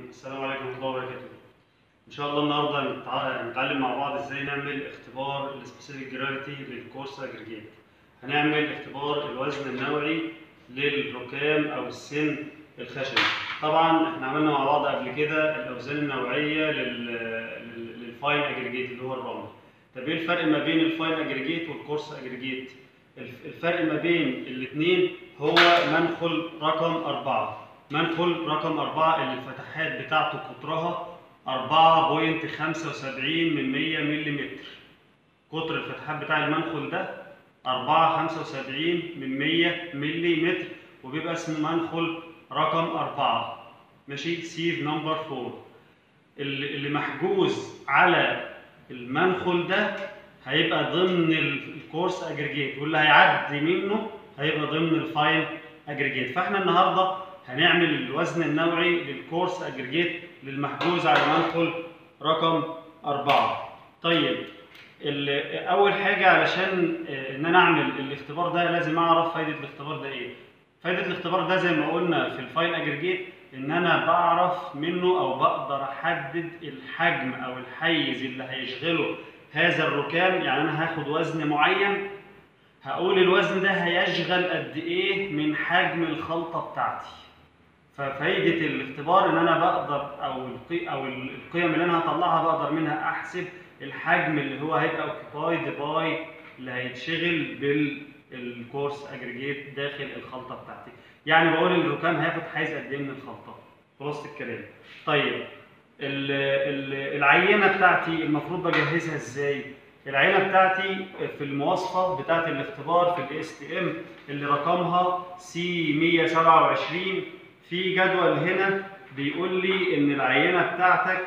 السلام عليكم ورحمة الله وبركاته. إن شاء الله النهاردة نتع- نتعلم مع بعض إزاي نعمل اختبار السبيسيفيك جرافيتي للكورس أجريجيت. هنعمل اختبار الوزن النوعي للركام أو السن الخشن. طبعا إحنا عملنا مع بعض قبل كده الأوزان النوعية لل... لل- للفاين أجريجيت اللي هو الرمل. طب إيه الفرق ما بين الفاين أجريجيت والكورس أجريجيت؟ الف- الفرق ما بين الاثنين هو منخل رقم أربعة. منخل رقم أربعة اللي الفتحات بتاعته قطرها 4.75 من 100 ملم قطر الفتحات بتاع المنخل ده 4.75 من 100 ملم وبيبقى اسمه منخل رقم أربعة ماشي سيف نمبر 4 اللي اللي محجوز على المنخل ده هيبقى ضمن الكورس اجريجيت واللي هيعدي منه هيبقى ضمن الفاين اجريجيت فاحنا النهارده هنعمل الوزن النوعي للكورس اجريجيت للمحجوز على منخل رقم أربعة طيب ال- أول حاجة علشان آه، إن أنا أعمل الاختبار ده لازم أعرف فايدة الاختبار ده إيه فايدة الاختبار ده زي ما قلنا في الفاين اجريجيت إن أنا بعرف منه أو بقدر أحدد الحجم أو الحيز اللي هيشغله هذا الركام يعني أنا هاخد وزن معين هقول الوزن ده هيشغل قد ايه من حجم الخلطه بتاعتي ففايده الاختبار ان انا بقدر او القي او القيم اللي انا هطلعها بقدر منها احسب الحجم اللي هو هيبقى اوكيبايد باي اللي هيتشغل بالكورس اجريجيت داخل الخلطه بتاعتي يعني بقول الركام هياخد حيز قد ايه من الخلطه خلاص الكلام طيب ال- ال- العينه بتاعتي المفروض بجهزها ازاي العينه بتاعتي في المواصفه بتاعت الاختبار في الاس تي ام اللي رقمها سي 127 في جدول هنا بيقول لي ان العينه بتاعتك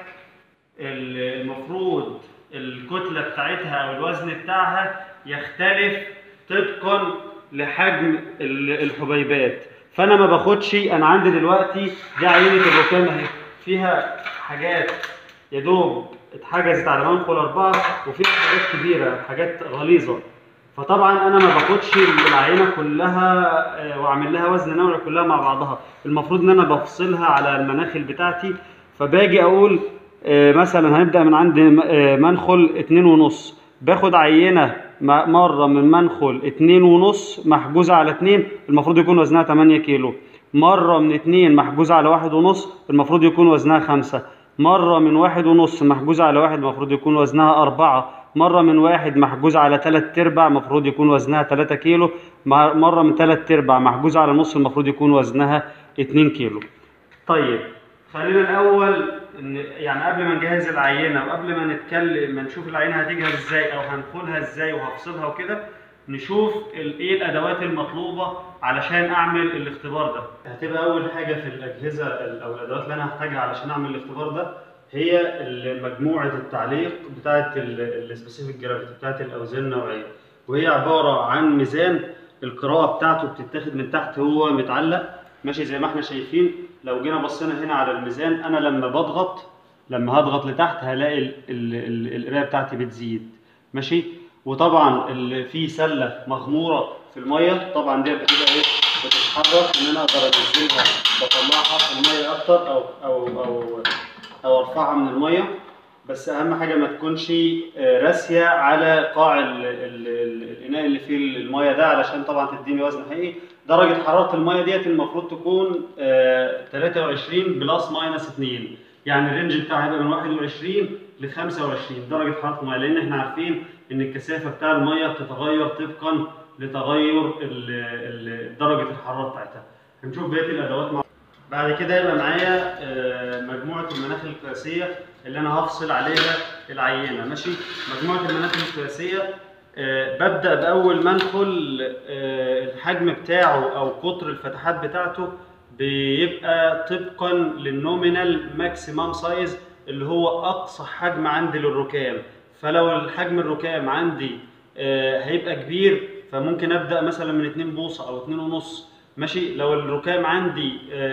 ال- المفروض الكتله بتاعتها او الوزن بتاعها يختلف طبقا لحجم ال- الحبيبات فانا ما باخدش انا عندي دلوقتي دي عينه الركام اهي فيها حاجات يا دوب اتحجزت على منخل أربعة وفيها حاجات كبيرة حاجات غليظة فطبعا أنا ما باخدش العينة كلها آه، وأعمل لها وزن نوعي كلها مع بعضها المفروض إن أنا بفصلها على المناخل بتاعتي فباجي أقول آه، مثلا هنبدأ من عند م- آه، منخل اتنين ونص باخد عينة م- مرة من منخل اتنين ونص محجوزة على اتنين المفروض يكون وزنها 8 كيلو مرة من اتنين محجوزة على واحد ونص المفروض يكون وزنها خمسة مرة من واحد ونص محجوزة على واحد المفروض يكون وزنها أربعة مرة من واحد محجوز على تلات أرباع المفروض يكون وزنها تلاتة كيلو مع- مرة من تلات أرباع محجوزة على نص المفروض يكون وزنها اتنين كيلو طيب خلينا الأول إن- يعني قبل ما نجهز العينة وقبل ما نتكلم ما نشوف العينة هتجهز ازاي أو هنخولها ازاي وهفصلها وكده نشوف ال- ايه الادوات المطلوبه علشان اعمل الاختبار ده هتبقى اول حاجه في الاجهزه ال- او الادوات اللي انا هحتاجها علشان اعمل الاختبار ده هي ال- مجموعه التعليق بتاعه السبيسيفيك جرافيتي بتاعه الاوزان النوعيه وهي عباره عن ميزان القراءه بتاعته بتتاخد من تحت هو متعلق ماشي زي ما احنا شايفين لو جينا بصينا هنا على الميزان انا لما بضغط لما هضغط لتحت هلاقي ال- ال- ال- القرايه بتاعتي بتزيد ماشي وطبعا ال- في سله مغموره في الميه طبعا دي بتبقى ايه بتتحرك ان انا اقدر انزلها بطلعها في الميه اكتر او او او او ارفعها من الميه بس اهم حاجه ما تكونش آه، راسيه على قاع ال ال ال الاناء اللي فيه الميه ده علشان طبعا تديني وزن حقيقي درجه حراره الميه ديت المفروض تكون آه، 23 بلس ماينس 2 يعني الرينج بتاعها هيبقى من 21 ل 25 درجه حراره الميه لان احنا عارفين ان الكثافه بتاع الميه بتتغير طبقا لتغير ال- ال- درجه الحراره بتاعتها هنشوف بقيه الادوات مع بعد كده يبقى معايا آه، مجموعه المناخ القياسيه اللي انا هفصل عليها العينه ماشي مجموعه المناخ القياسيه آه، ببدا باول منخل آه، الحجم بتاعه او قطر الفتحات بتاعته بيبقى طبقا للنومينال ماكسيمم سايز اللي هو اقصى حجم عندي للركام فلو الحجم الركام عندي آه، هيبقى كبير فممكن ابدا مثلا من 2 بوصه او 2 ونص ماشي لو الركام عندي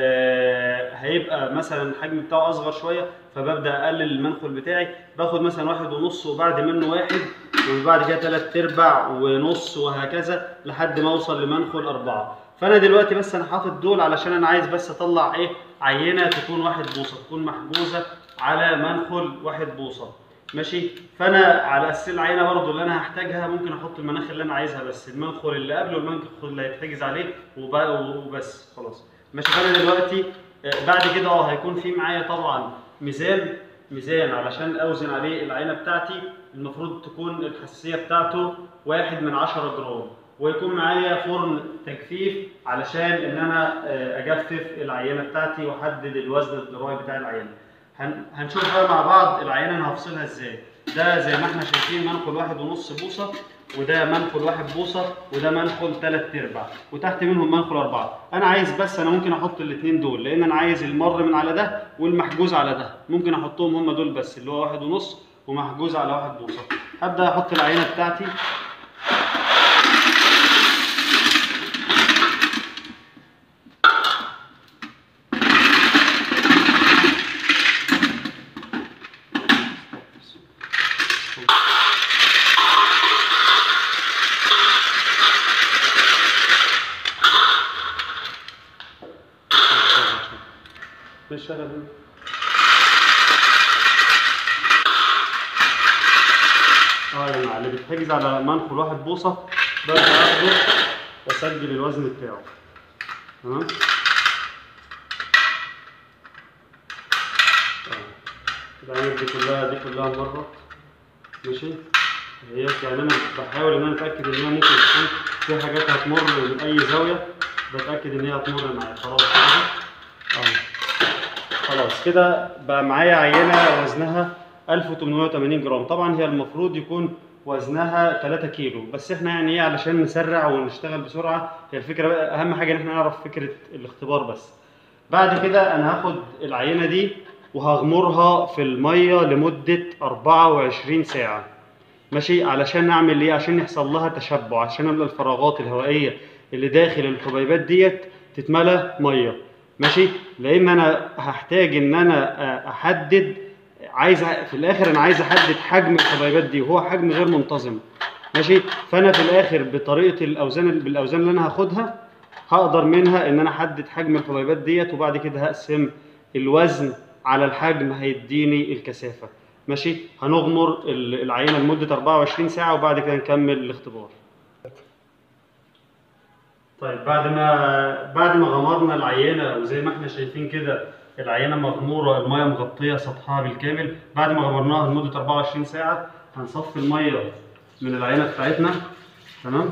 آه، هيبقى مثلا الحجم بتاعه اصغر شويه فببدا اقلل المنخل بتاعي باخد مثلا واحد ونص وبعد منه واحد وبعد كده تلات ارباع ونص وهكذا لحد ما اوصل لمنخل اربعه فانا دلوقتي بس انا حاطط دول علشان انا عايز بس اطلع ايه عينه تكون واحد بوصه تكون محجوزه على منخل واحد بوصه ماشي فانا على اساس العينه برضو اللي انا هحتاجها ممكن احط المناخ اللي انا عايزها بس المنخل اللي قبله والمنخل اللي هيتحجز عليه وب- وبس خلاص ماشي فانا دلوقتي آه، بعد كده اه هيكون في معايا طبعا ميزان ميزان علشان اوزن عليه العينه بتاعتي المفروض تكون الحساسيه بتاعته واحد من عشرة جرام ويكون معايا فرن تجفيف علشان ان انا آه، اجفف العينه بتاعتي واحدد الوزن الذرائي بتاع العينه هن- هنشوف بقى مع بعض العينه انا هفصلها ازاي ده زي ما احنا شايفين منخل واحد ونص بوصه وده منخل واحد بوصه وده منخل تلات ارباع وتحت منهم منخل اربعه انا عايز بس انا ممكن احط الاثنين دول لان انا عايز المر من على ده والمحجوز على ده ممكن احطهم هم دول بس اللي هو واحد ونص ومحجوز على واحد بوصه هبدا احط العينه بتاعتي مش انا دول. اه يا جماعه اللي بيتحجز على منخل واحد بوصه ببدا اخده واسجل الوزن بتاعه تمام آه. العينات دي كلها دي كلها مرة ماشي هي يعني انا بحاول ان انا اتاكد ان هي ممكن تكون في حاجات هتمر من اي زاويه بتاكد ان هي هتمر معايا خلاص كده اه خلاص كده بقى معايا عينه وزنها 1880 جرام طبعا هي المفروض يكون وزنها 3 كيلو بس احنا يعني ايه علشان نسرع ونشتغل بسرعه هي الفكره بقى اهم حاجه ان احنا نعرف فكره الاختبار بس بعد كده انا هاخد العينه دي وهغمرها في الميه لمده 24 ساعه ماشي علشان نعمل ايه عشان يحصل لها تشبع عشان الفراغات الهوائيه اللي داخل الحبيبات ديت تتملى ميه ماشي لان انا هحتاج ان انا احدد عايز في الاخر انا عايز احدد حجم الحبيبات دي وهو حجم غير منتظم ماشي فانا في الاخر بطريقه الاوزان بالاوزان اللي انا هاخدها هقدر منها ان انا احدد حجم الحبيبات ديت وبعد كده هقسم الوزن على الحجم هيديني الكثافه ماشي هنغمر العينه لمده 24 ساعه وبعد كده نكمل الاختبار طيب بعد ما بعد ما غمرنا العينه وزي ما احنا شايفين كده العينه مغموره الميه مغطيه سطحها بالكامل بعد ما غمرناها لمده 24 ساعه هنصفي الميه من العينه بتاعتنا تمام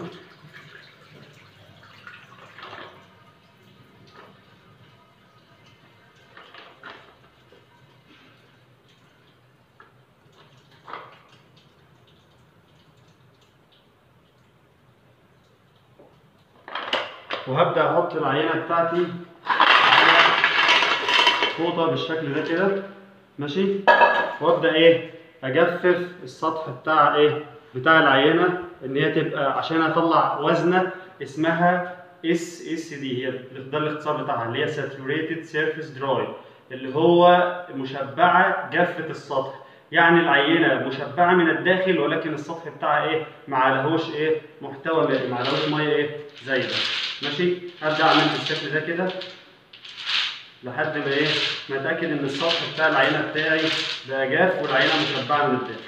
وهبدا احط العينه بتاعتي على فوطه بالشكل ده كده ماشي وابدا ايه اجفف السطح بتاع ايه بتاع العينه ان هي تبقى عشان اطلع وزنه اسمها اس اس دي هي ده الاختصار بتاعها اللي هي ساتوريتد سيرفيس دراي اللي هو مشبعه جافه السطح يعني العينه مشبعه من الداخل ولكن السطح بتاعها ايه ما عليهوش ايه محتوى مائي ما عليهوش ميه ايه زايده ماشي هبدا اعمل بالشكل ده كده لحد ما ايه ما اتاكد ان السطح بتاع العينه بتاعي بقى جاف والعينه مشبعه من الداخل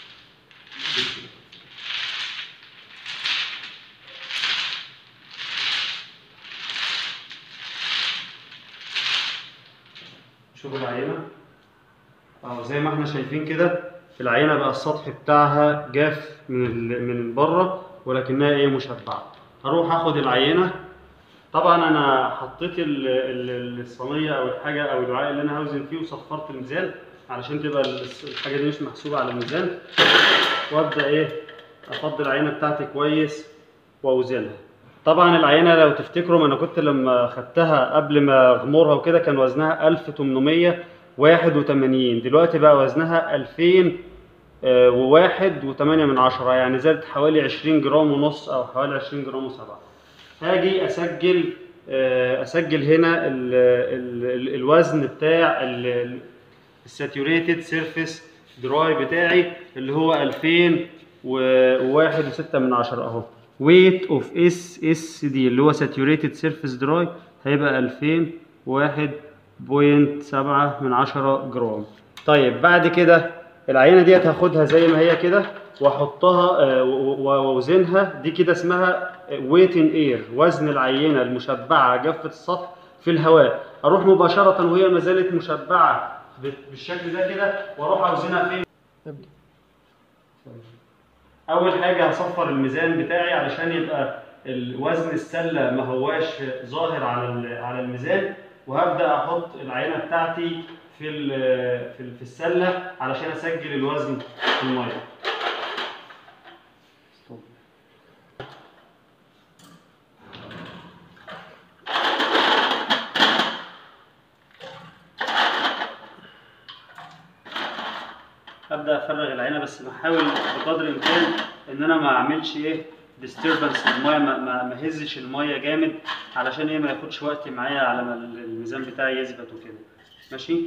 شوفوا العينه اهو زي ما احنا شايفين كده العينه بقى السطح بتاعها جاف من من بره ولكنها ايه مشبعه هروح اخد العينه طبعا انا حطيت ال- ال- الصينيه او الحاجه او الوعاء اللي انا هوزن فيه وصفرت الميزان علشان تبقى الس- الحاجه دي مش محسوبه على الميزان وابدا ايه افضي العينه بتاعتي كويس واوزنها طبعا العينه لو تفتكروا ما انا كنت لما خدتها قبل ما اغمرها وكده كان وزنها 1881 دلوقتي بقى وزنها 2001 و8 من عشرة يعني زادت حوالي 20 جرام ونص او حوالي 20 جرام وسبعة هاجي اسجل آه، اسجل هنا ال ال ال الوزن بتاع الساتوريتد سيرفيس دراي بتاعي اللي هو 2001 و6 من عشرة اهو ويت اوف اس اس دي اللي هو ساتوريتد سيرفيس دراي هيبقى 2001 بوينت سبعة من عشرة جرام طيب بعد كده العينة ديت هاخدها زي ما هي كده واحطها آه، و- و- واوزنها دي كده اسمها ويت ان اير وزن العينة المشبعة جافة السطح في الهواء اروح مباشرة وهي ما زالت مشبعة ب- بالشكل ده كده واروح اوزنها فين ابدأ اول حاجه هصفر الميزان بتاعي علشان يبقى الوزن السله ما هواش ظاهر على ال- على الميزان وهبدا احط العينه بتاعتي في ال- في ال- في السله علشان اسجل الوزن في الميه ابدا افرغ العينه بس بحاول بقدر الامكان ان انا ما اعملش ايه ديستربنس الميه ما, ما, ما هزش الميه جامد علشان ايه ما ياخدش وقت معايا على ما الميزان بتاعي يثبت وكده ماشي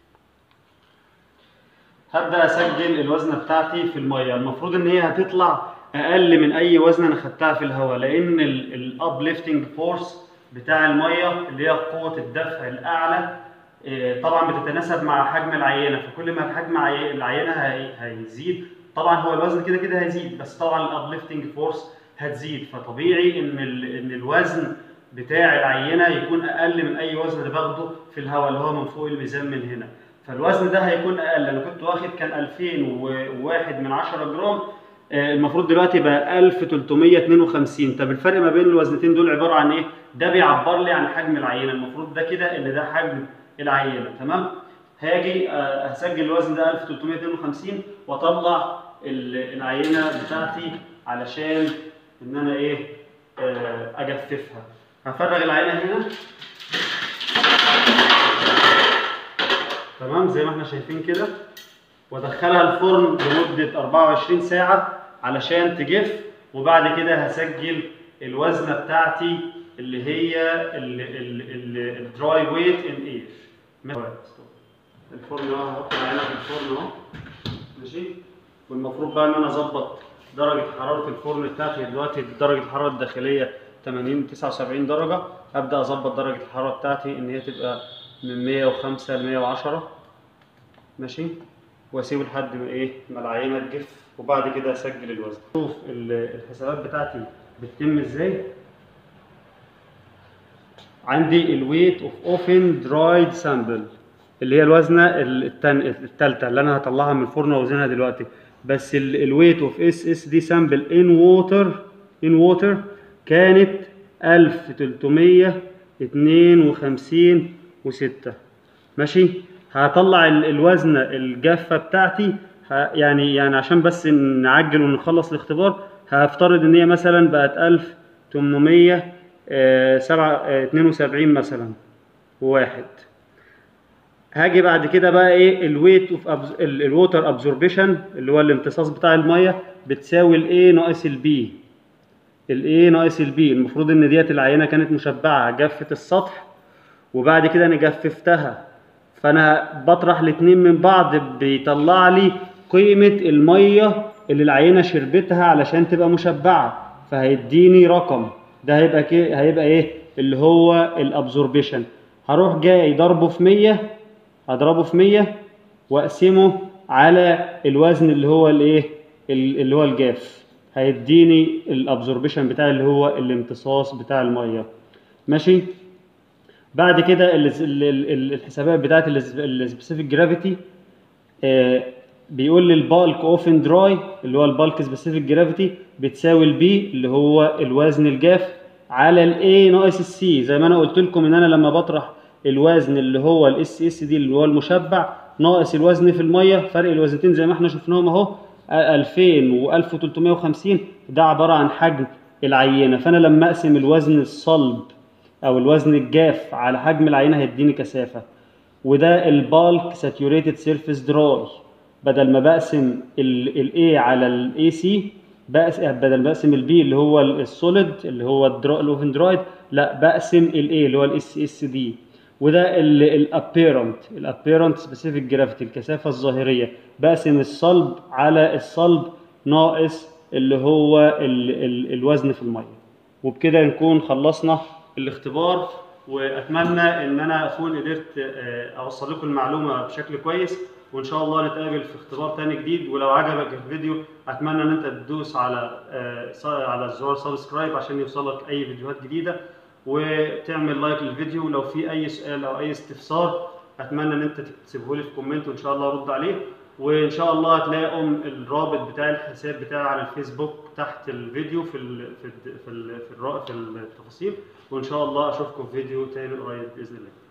هبدا اسجل الوزنه بتاعتي في الميه المفروض ان هي هتطلع اقل من اي وزن انا خدتها في الهواء لان الاب ليفتنج فورس بتاع الميه اللي هي قوه الدفع الاعلى إيه، طبعا بتتناسب مع حجم العينه فكل ما الحجم عي- العينه هي- هيزيد طبعا هو الوزن كده كده هيزيد بس طبعا الاب ليفتنج فورس هتزيد فطبيعي ان ال- ان الوزن بتاع العينه يكون اقل من اي وزن انا باخده في الهواء اللي هو من فوق الميزان من هنا فالوزن ده هيكون اقل انا كنت واخد كان 2001 من 10 جرام آه، المفروض دلوقتي بقى 1352 طب الفرق ما بين الوزنتين دول عباره عن ايه ده بيعبر لي عن حجم العينه المفروض ده كده ان ده حجم العينه تمام هاجي آه، هسجل الوزن ده 1352 واطلع ال- العينه بتاعتي علشان ان انا ايه آه، اجففها هفرغ العينه هنا تمام زي ما احنا شايفين كده وادخلها الفرن لمده 24 ساعه علشان تجف وبعد كده هسجل الوزنه بتاعتي اللي هي الدراي ويت ان اير الفرن اهو هحط العينه في الفرن اهو ماشي والمفروض بقى ان انا اظبط درجه حراره الفرن بتاعتي دلوقتي درجه الحراره الداخليه 80 79 درجه ابدا اظبط درجه الحراره بتاعتي ان هي تبقى من 105 ل 110 ماشي واسيبه لحد ما ايه ما العينه تجف وبعد كده اسجل الوزن شوف ال- الحسابات بتاعتي بتتم ازاي عندي الويت اوف اوفن درايد سامبل اللي هي الوزنه التن... التالتة اللي انا هطلعها من الفرن واوزنها دلوقتي بس الويت اوف اس اس دي سامبل ان ووتر ان ووتر كانت 1352 و6 ماشي هطلع ال- الوزنه الجافه بتاعتي ه- يعني يعني عشان بس نعجل ونخلص الاختبار هفترض ان هي مثلا بقت 1872 مثلا واحد هاجي بعد كده بقى ايه الويت اوف الووتر ابزوربشن اللي هو الامتصاص بتاع الميه بتساوي الايه ناقص البي الايه ناقص البي المفروض ان ديت العينه كانت مشبعه جافه السطح وبعد كده انا جففتها فانا بطرح الاتنين من بعض بيطلع لي قيمه الميه اللي العينه شربتها علشان تبقى مشبعه فهيديني رقم ده هيبقى كي هيبقى ايه اللي هو الابزوربشن هروح جاي ضربه في 100 هضربه في 100 واقسمه على الوزن اللي هو الايه ال- اللي هو الجاف هيديني الابزوربشن بتاع اللي هو الامتصاص بتاع الميه ماشي بعد كده ال- ال- ال- الحسابات بتاعت السبيسيفيك جرافيتي بيقول لي البالك اوفن دراي اللي هو البالك سبيسيفيك جرافيتي بتساوي البي اللي هو الوزن الجاف على الاي ناقص السي زي ما انا قلت لكم ان انا لما بطرح الوزن اللي هو الاس اس دي اللي هو المشبع ناقص الوزن في الميه فرق الوزنتين زي ما احنا شفناهم اهو 2000 و1350 ده عباره عن حجم العينه فانا لما اقسم الوزن الصلب او الوزن الجاف على حجم العينه هيديني كثافه وده البالك ساتيوريتد سيرفيس دراي بدل ما بقسم الاي على الاي سي بدل ما بقسم البي اللي هو السوليد اللي هو الاوفن درايد لا بقسم الاي اللي هو الاس اس دي وده الابيرنت الابيرنت سبيسيفيك جرافيتي الكثافه الظاهريه بقسم الصلب على الصلب ناقص اللي هو ال ال الوزن في الميه وبكده نكون خلصنا الاختبار واتمنى ان انا اكون قدرت آه، اوصل لكم المعلومه بشكل كويس وان شاء الله نتقابل في اختبار تاني جديد ولو عجبك الفيديو اتمنى ان انت تدوس على آه، ص- على زرار سبسكرايب عشان يوصلك اي فيديوهات جديده وتعمل لايك للفيديو لو في اي سؤال او اي استفسار اتمنى ان انت تكتبه لي في كومنت وان شاء الله ارد عليه وان شاء الله هتلاقوا الرابط بتاع الحساب بتاعي على الفيسبوك تحت الفيديو في ال في ال في ال في, الرا- في التفاصيل وان شاء الله اشوفكم في فيديو تاني قريب باذن الله